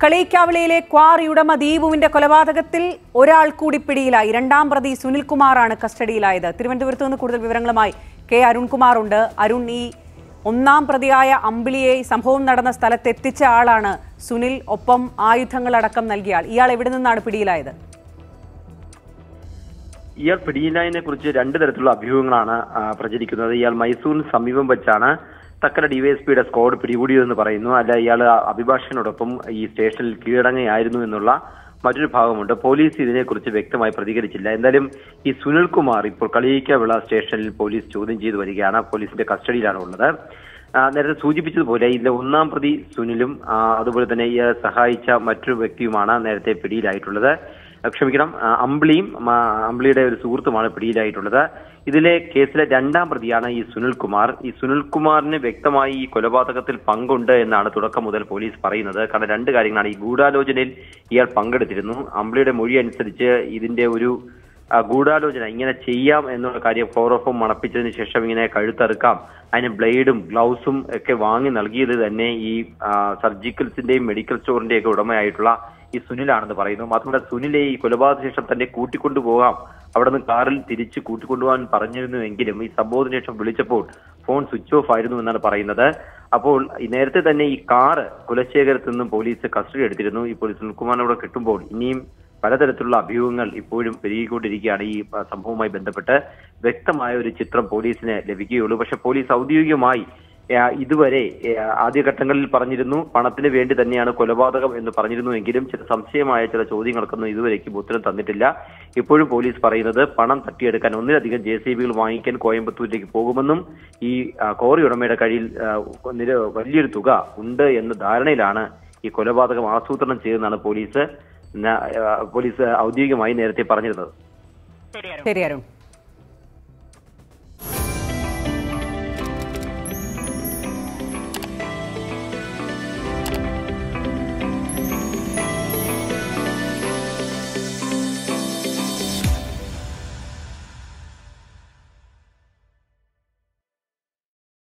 കളിയിക്കാവിളയിലെ quarry ഉടമ ദീപുവിന്റെ കൊലപാതകത്തിൽ ഒരാൾ കൂടി പിടിയിലായി രണ്ടാം പ്രതി സുനിൽകുമാറാണ് കസ്റ്റഡിയിലായത് തിരുവനന്തപുരത്ത് നിന്ന് കൂടുതൽ വിവരങ്ങളുമായി കെ അരുൺകുമാർ ഉണ്ട് അരുൺ ഈ ഒന്നാം പ്രതിയായ അമ്പിളിയെ ഈ സംഭവം നടന്ന സ്ഥലത്ത് എത്തിച്ച ആളാണ് സുനിൽ ഒപ്പം ആയുധങ്ങളടക്കം നൽകിയ ആൾ ഇയാൾ എവിടെ നിന്നാണ് പിടിയിലായത് ഇയാൾ പിടിയിലായതിനെ കുറിച്ച് രണ്ട് തരത്തിലുള്ള അഭ്യൂഹങ്ങളാണ് ആ, പ്രചരിക്കുന്നത് ഇയാൾ മൈസൂരിന് സമീപം വെച്ചാണ് തക്കല ഡിവൈഎസ്പിയുടെ സ്ക്വാഡ് പിടികൂടിയതെന്ന് പറയുന്നു അല്ല ഇയാൾ അഭിഭാഷകനോടൊപ്പം ഈ സ്റ്റേഷനിൽ കീഴടങ്ങുകയായിരുന്നു എന്നുള്ള മറ്റൊരു ഭാഗമുണ്ട് പോലീസ് ഇതിനെക്കുറിച്ച് വ്യക്തമായി പ്രതികരിച്ചില്ല എന്തായാലും ഈ സുനിൽകുമാർ ഇപ്പോൾ കളിയിക്കവിള സ്റ്റേഷനിൽ പോലീസ് ചോദ്യം ചെയ്തു വരികയാണ് പോലീസിന്റെ കസ്റ്റഡിയിലാണ് ഉള്ളത് ആ, നേരത്തെ സൂചിപ്പിച്ചതുപോലെ ഇതിലെ ഒന്നാം പ്രതി സുനിലും ആ, അതുപോലെ തന്നെ ഈ സഹായിച്ച മറ്റൊരു വ്യക്തിയുമാണ് നേരത്തെ പിടിയിലായിട്ടുള്ളത് ക്ഷമിക്കണം ആ, അമ്പിളിയും ആ, അമ്പിളിയുടെ ഒരു സുഹൃത്തുമാണ് പിടിയിലായിട്ടുള്ളത് ഇതിലെ കേസിലെ രണ്ടാം പ്രതിയാണ് ഈ സുനിൽകുമാർ ഈ സുനിൽകുമാറിന് വ്യക്തമായി ഈ കൊലപാതകത്തിൽ പങ്കുണ്ട് എന്നാണ് തുടക്കം മുതൽ പോലീസ് പറയുന്നത് കാരണം രണ്ട് കാര്യങ്ങളാണ് ഈ ഗൂഢാലോചനയിൽ ഇയാൾ പങ്കെടുത്തിരുന്നു അമ്പിളിയുടെ മൊഴി അനുസരിച്ച് ഇതിന്റെ ഒരു ആ, ഗൂഢാലോചന ഇങ്ങനെ ചെയ്യാം എന്നുള്ള കാര്യം ക്ലോറോഫോം മണപ്പിച്ചതിന് ശേഷം ഇങ്ങനെ കഴുത്തറുക്കാം അതിന് ബ്ലേഡും ഗ്ലൗസും ഒക്കെ വാങ്ങി നൽകിയത് തന്നെ ഈ ആ, സർജിക്കൽസിന്റെയും മെഡിക്കൽ സ്റ്റോറിന്റെയും ഒക്കെ ഉടമയായിട്ടുള്ള ഈ സുനിലാണെന്ന് പറയുന്നു മാത്രമല്ല സുനിലെ ഈ കൊലപാതക ശേഷം തന്നെ കൂട്ടിക്കൊണ്ടുപോകാം അവിടെ നിന്ന് കാറിൽ തിരിച്ച് കൂട്ടിക്കൊണ്ടുപോകാൻ പറഞ്ഞിരുന്നുവെങ്കിലും ഈ സംഭവത്തിന് ശേഷം വിളിച്ചപ്പോൾ ഫോൺ സ്വിച്ച് ഓഫ് ആയിരുന്നു എന്നാണ് പറയുന്നത് അപ്പോൾ ഈ നേരത്തെ തന്നെ ഈ കാറ് കുലശേഖരത്ത് നിന്നും പോലീസ് കസ്റ്റഡി എടുത്തിരുന്നു ഇപ്പോൾ സുനിൽകുമാറിനോട് കിട്ടുമ്പോൾ ഇനിയും പലതരത്തിലുള്ള അഭ്യൂഹങ്ങൾ ഇപ്പോഴും പെരുകിക്കൊണ്ടിരിക്കുകയാണ് ഈ ആ, സംഭവവുമായി ബന്ധപ്പെട്ട് വ്യക്തമായ ഒരു ചിത്രം പോലീസിന് ലഭിക്കുകയുള്ളൂ പക്ഷെ പോലീസ് ഔദ്യോഗികമായി ആ, ഇതുവരെ ആ, ആദ്യഘട്ടങ്ങളിൽ പറഞ്ഞിരുന്നു പണത്തിന് വേണ്ടി തന്നെയാണ് കൊലപാതകം എന്ന് പറഞ്ഞിരുന്നുവെങ്കിലും ചില സംശയമായ ചില ചോദ്യങ്ങൾക്കൊന്നും ഇതുവരേക്കും ഉത്തരം തന്നിട്ടില്ല ഇപ്പോഴും പോലീസ് പറയുന്നത് പണം തട്ടിയെടുക്കാൻ ഒന്നിലധികം ജെ സി ബികൾ വാങ്ങിക്കാൻ കോയമ്പത്തൂരിലേക്ക് പോകുമെന്നും ഈ ആ, കോറി ഉടമയുടെ കയ്യിൽ ആ, നിര- വലിയൊരു തുക ഉണ്ട് എന്ന ധാരണയിലാണ് ഈ കൊലപാതകം ആസൂത്രണം ചെയ്തെന്നാണ് പോലീസ് ന- ആ, പോലീസ് ഔദ്യോഗികമായി നേരത്തെ പറഞ്ഞിരുന്നത് ശരി അരുൺ